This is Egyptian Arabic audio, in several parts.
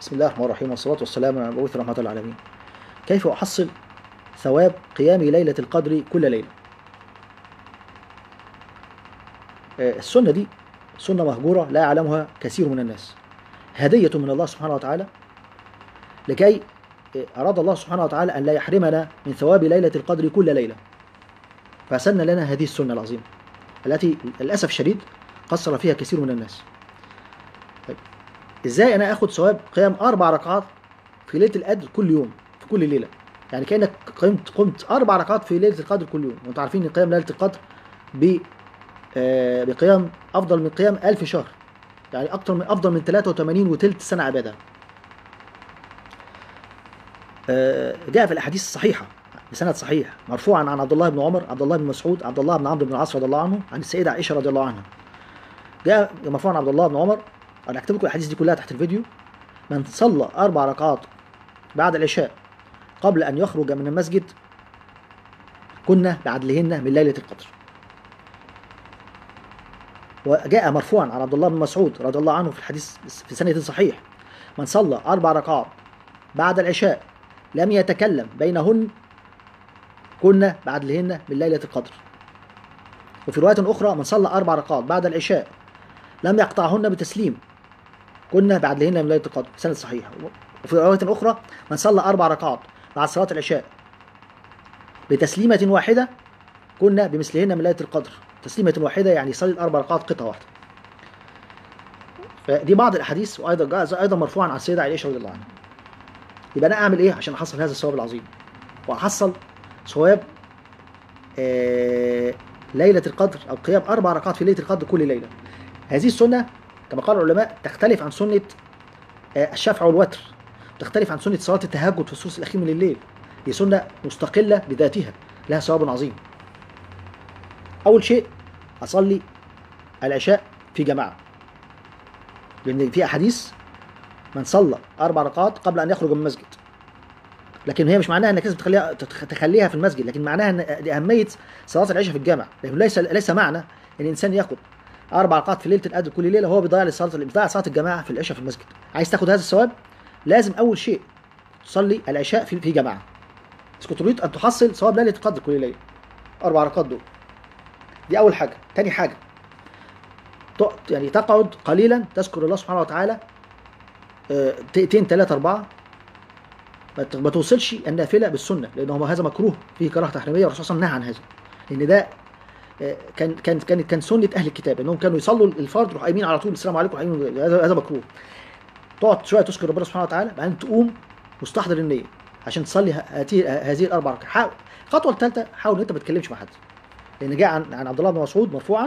بسم الله الرحمن الرحيم والصلاة والسلام على المبعوث رحمة العالمين كيف أحصل ثواب قيام ليلة القدر كل ليلة آه، السنة دي سنة مهجورة لا يعلمها كثير من الناس هدية من الله سبحانه وتعالى لكي آه، أراد الله سبحانه وتعالى أن لا يحرمنا من ثواب ليلة القدر كل ليلة فسن لنا هذه السنة العظيمة التي للأسف الشديد قصر فيها كثير من الناس طيب ازاي انا اخد ثواب قيام اربع ركعات في ليله القدر كل يوم في كل ليله يعني كانك قمت قمت اربع ركعات في ليله القدر كل يوم وانتم عارفين ان قيام ليله القدر ب آه، بقيام افضل من قيام ألف شهر يعني اكتر من افضل من 83 وثلث سنه عباده آه، جاء في الاحاديث الصحيحه بسند صحيح مرفوعا عن عبد الله بن عمر عبد الله بن مسعود عبد الله بن عمرو بن العاص رضي الله عنه عن السيده عائشه رضي الله عنها جاء مرفوعا عن عبد الله بن عمر انا هكتب لكم الاحاديث دي كلها تحت الفيديو من صلى اربع ركعات بعد العشاء قبل ان يخرج من المسجد كنا بعدلهن من ليله القدر وجاء مرفوعا عن عبد الله بن مسعود رضي الله عنه في الحديث في سنة صحيح من صلى أربع ركعات بعد العشاء لم يتكلم بينهن كنا بعدلهن من ليلة القدر وفي رواية أخرى من صلى أربع ركعات بعد العشاء لم يقطعهن بتسليم كنا بعدلهن من ليلة القدر سنة صحيح وفي رواية أخرى من صلى أربع ركعات بعد صلاة العشاء بتسليمة واحدة كنا بمثلهن من ليلة القدر تسليمة واحدة يعني يصلي الأربع ركعات قطعة واحدة فدي بعض الأحاديث وأيضا جاء أيضا مرفوعا عن السيدة عائشة رضي الله عنها يبقى أنا أعمل إيه عشان أحصل هذا الثواب العظيم وأحصل ثواب آه ليلة القدر أو قيام أربع ركعات في ليلة القدر كل ليلة هذه السنة كما قال العلماء تختلف عن سنة آه الشفع والوتر تختلف عن سنة صلاة التهجد في الثلث الأخير من الليل هي سنة مستقلة بذاتها لها ثواب عظيم أول شيء أصلي العشاء في جماعة لأن في أحاديث من صلى أربع ركعات قبل أن يخرج من المسجد لكن هي مش معناها انك لازم تخليها تخليها في المسجد لكن معناها ان دي اهميه صلاه العشاء في الجامع لكن ليس ليس معنى ان الانسان ياخد اربع ركعات في ليله القدر كل ليله هو بيضيع صلاه بيضيع صلاه الجماعه في العشاء في المسجد عايز تاخد هذا الثواب لازم اول شيء تصلي العشاء في في جماعه بس كنت تريد ان تحصل ثواب ليله القدر كل ليله اربع ركعات دول دي اول حاجه تاني حاجه يعني تقعد قليلا تذكر الله سبحانه وتعالى دقيقتين ثلاثة أربعة ما توصلش النافلة بالسنة لأن هو هذا مكروه فيه كراهة تحريمية والرسول صلى الله عليه وسلم نهى عن هذا لأن ده كان كان كان كان سنة أهل الكتاب إنهم كانوا يصلوا الفرض يروحوا قايمين على طول السلام عليكم قايمين هذا هذا مكروه تقعد شوية تذكر ربنا سبحانه وتعالى بعدين تقوم مستحضر النية عشان تصلي هذه هذه الأربع ركعات حاول الخطوة الثالثة حاول إن أنت ما تتكلمش مع حد لأن جاء عن عن عبد الله بن مسعود مرفوعا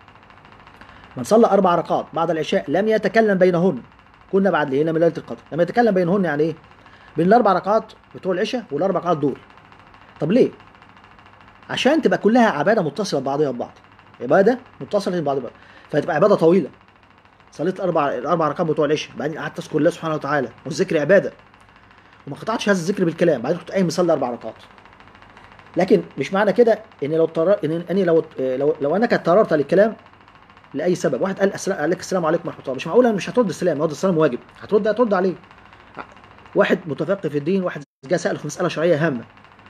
من صلى أربع ركعات بعد العشاء لم يتكلم بينهن كنا بعد ليلة من ليلة القدر لما يتكلم بينهن يعني إيه؟ بين الأربع ركعات بتوع العشاء والأربع ركعات دول طب ليه؟ عشان تبقى كلها عبادة متصلة ببعضها ببعض عبادة متصلة ببعضها ببعض فتبقى عبادة طويلة صليت الأربع الأربع ركعات بتوع العشاء بعدين قعدت تذكر الله سبحانه وتعالى والذكر عبادة وما قطعتش هذا الذكر بالكلام بعدين كنت قايم مصلي أربع ركعات لكن مش معنى كده ان لو اضطر ان اني لو لو لو انك اضطررت للكلام لاي سبب واحد قال السلام قال لك السلام عليكم ورحمه الله مش معقول انا مش هترد السلام هو السلام واجب هترد هترد عليه واحد متفقه في الدين واحد جه ساله في مساله شرعيه هامه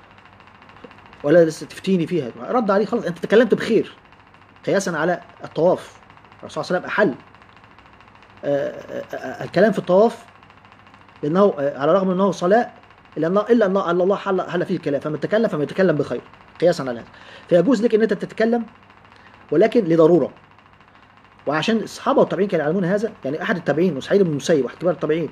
ولا لسه تفتيني فيها رد عليه خلاص انت تكلمت بخير قياسا على الطواف الرسول صلى الله عليه وسلم احل الكلام في الطواف لانه على الرغم انه صلاه الا الله الا الله الا الله حل حل فيه الكلام فمن تكلم فمن يتكلم بخير قياسا على هذا فيجوز لك ان انت تتكلم ولكن لضروره وعشان الصحابه والتابعين كانوا يعلمون هذا يعني احد التابعين وسعيد بن المسيب واحد كبار التابعين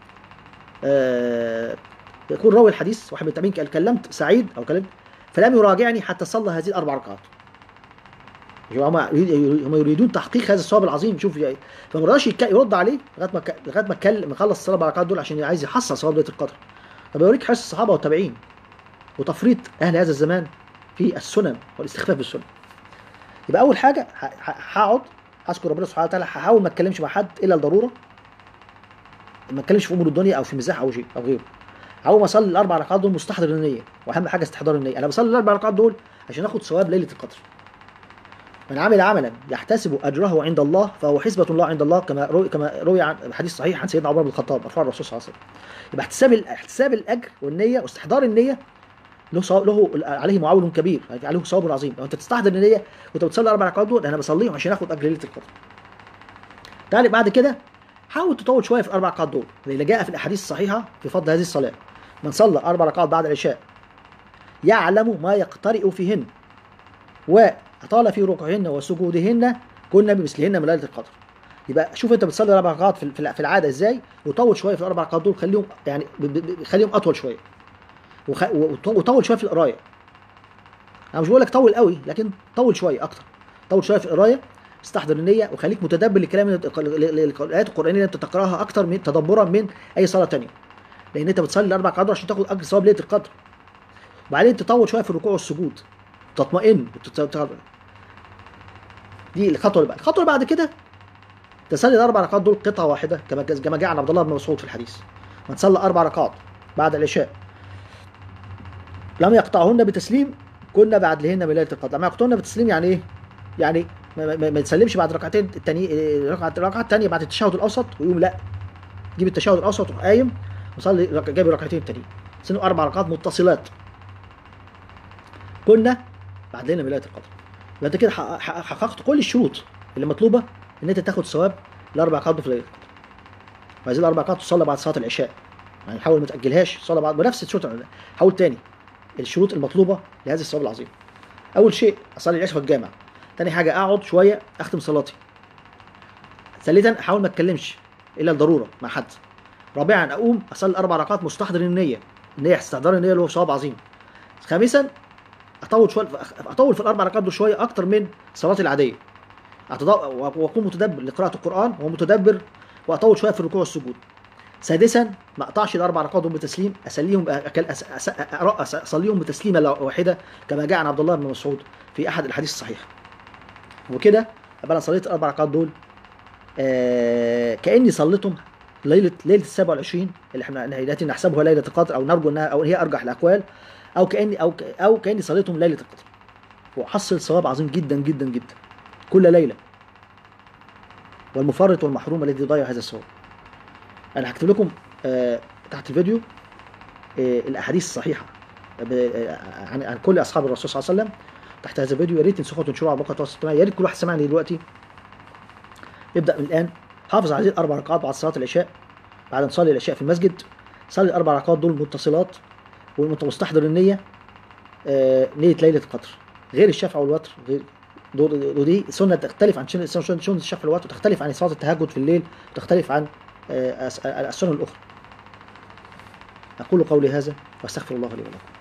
آه يكون راوي الحديث واحد من التابعين قال كلمت سعيد او كلمت فلم يراجعني حتى صلى هذه الاربع ركعات هم هم يريدون تحقيق هذا الثواب العظيم شوف يعني فما رضاش يرد عليه لغايه ما لغايه ما اتكلم خلص الصلاه الاربع ركعات دول عشان عايز يحصل ثواب ليله القدر فبيوريك حرص الصحابه والتابعين وتفريط اهل هذا الزمان في السنن والاستخفاف بالسنن يبقى اول حاجه هقعد اذكر ربنا سبحانه وتعالى هحاول ما اتكلمش مع حد الا لضروره ما اتكلمش في امور الدنيا او في مزاح او شيء او غيره اول ما اصلي الاربع ركعات دول مستحضر النيه واهم حاجه استحضار النيه انا بصلي الاربع ركعات دول عشان اخد ثواب ليله القدر من عمل عملا يحتسب اجره عند الله فهو حسبه الله عند الله كما روي كما روي عن حديث صحيح عن سيدنا عمر بن الخطاب مرفوع الرسول صلى الله عليه وسلم يبقى احتساب ال- احتساب الاجر والنيه واستحضار النيه له صواب له عليه معول كبير يعني عليه ثواب عظيم لو انت تستحضر النيه وانت بتصلي اربع ركعات دول انا بصليهم عشان اخد اجر ليله القدر تعالى بعد كده حاول تطول شويه في الاربع ركعات دول لان جاء في الاحاديث الصحيحه في فضل هذه الصلاه من صلى اربع ركعات بعد العشاء يعلم ما يقترئ فيهن وأطال في ركوعهن وسجودهن كنا بمثلهن من ليلة القدر يبقى شوف انت بتصلي اربع ركعات في في في العاده ازاي وطول شويه في الاربع ركعات دول خليهم يعني ب- ب- خليهم اطول شويه وخ- وط- وطول شويه في القرايه انا مش بقول لك طول قوي لكن طول شويه اكتر طول شويه في القرايه استحضر النية وخليك متدبر لكلام الآيات القرآنية اللي أنت تقرأها أكتر من تدبرا من أي صلاة تانية لأن أنت بتصلي الأربع ركعات دول عشان تاخد أجر ثواب ليلة القدر وبعدين تطول شوية في الركوع والسجود تطمئن وتت- دي الخطوة اللي بعد الخطوة اللي بعد كده تصلي الأربع ركعات دول قطعة واحدة كما كما جاء عن عبد الله بن مسعود في الحديث من صلى أربع ركعات بعد العشاء لم يقطعهن بتسليم كنا بعد لهن من ليلة القدر لما يقطعهن بتسليم يعني إيه؟ يعني ما, ما, ما تسلمش بعد ركعتين التاني ركعة الركعة التانية بعد التشهد الأوسط ويقوم لا جيب التشهد الأوسط وروح قايم وصلي رك- جايب الركعتين التانيين سنه أربع ركعات متصلات كنا بعد ليلة من ليلة القدر يبقى أنت كده حقق- حقق- حققت كل الشروط اللي مطلوبة إن أنت تاخد ثواب الأربع ركعات في ليلة القدر وهذه الأربع ركعات تصلى بعد صلاة العشاء يعني حاول ما تأجلهاش صلى بعد بنفس الشروط حاول تاني الشروط المطلوبة لهذا الثواب العظيم أول شيء أصلي العشاء في الجامع تاني حاجة أقعد شوية أختم صلاتي ثالثا أحاول ما أتكلمش إلا الضرورة مع حد رابعا أقوم أصلي أربع ركعات مستحضر النية النية استحضار النية اللي هو ثواب عظيم خامسا أطول شوية أطول في الأربع ركعات دول شوية أكتر من صلاتي العادية أتض- وأكون متدبر لقراءة القرآن ومتدبر وأطول شوية في الركوع والسجود سادسا ما اقطعش الاربع ركعات دول بتسليم اسليهم أكل أس أس أس اصليهم بتسليمه واحده كما جاء عن عبد الله بن مسعود في احد الاحاديث الصحيحه وكده ابقى انا صليت الاربع ركعات دول آه كاني صليتهم ليله ليله ال 27 اللي احنا التي نحسبها ليله القدر او نرجو انها او هي ارجح الاقوال او كاني او ك- او كاني صليتهم ليله القدر واحصل ثواب عظيم جدا جدا جدا كل ليله والمفرط والمحروم الذي يضيع هذا الثواب انا هكتب لكم آه تحت الفيديو آه الاحاديث الصحيحه ب- آه، عن عن كل اصحاب الرسول صلى الله عليه وسلم تحت هذا الفيديو يا ريت تنسخوا تنشروه على مواقع التواصل الاجتماعي يا ريت كل واحد سمعني دلوقتي ابدا من الان حافظ على هذه الاربع ركعات بعد صلاه العشاء بعد ما تصلي العشاء في المسجد صلي الاربع ركعات دول متصلات وانت مستحضر النيه آه نيه ليله القدر غير الشفع والوتر غير دول دول دي سنه تختلف عن سنه سنة- سنه الشفع والوتر وتختلف عن صلاه التهجد في الليل وتختلف عن آه، السنن الاخرى اقول قولي هذا واستغفر الله لي ولكم